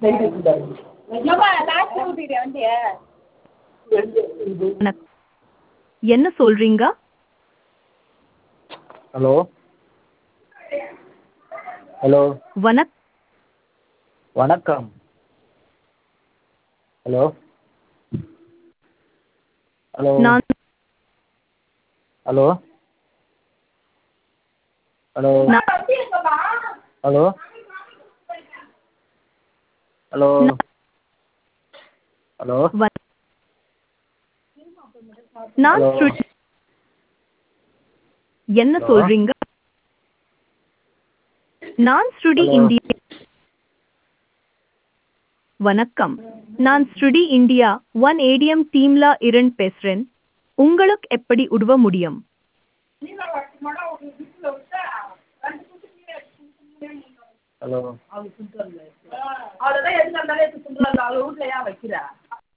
வணக்- என்ன சொல்றீங்க ஹலோ ஹலோ வணக் வணக்கம் ஹலோ ஹலோ நான் ஹலோ ஹலோ நான் ஹலோ ஹலோ ஹலோ வ- நான் ஹலோ ஸ்ருதி என்ன ஹலோ சொல்றீங்க நான் ஸ்ருதி ஹலோ இந்தியா வணக்கம் நான் ஸ்ருதி இந்தியா ஒன் ஏடிஎம் டீம்ல இருந்து பேசுறேன் உங்களுக்கு எப்படி உதவ முடியும் ஹலோ அவ்வளோதான் எதுக்கு இருந்தாலும் எடுத்து கொண்டு வரல அவளை வீட்டில் ஏன் வைக்கிற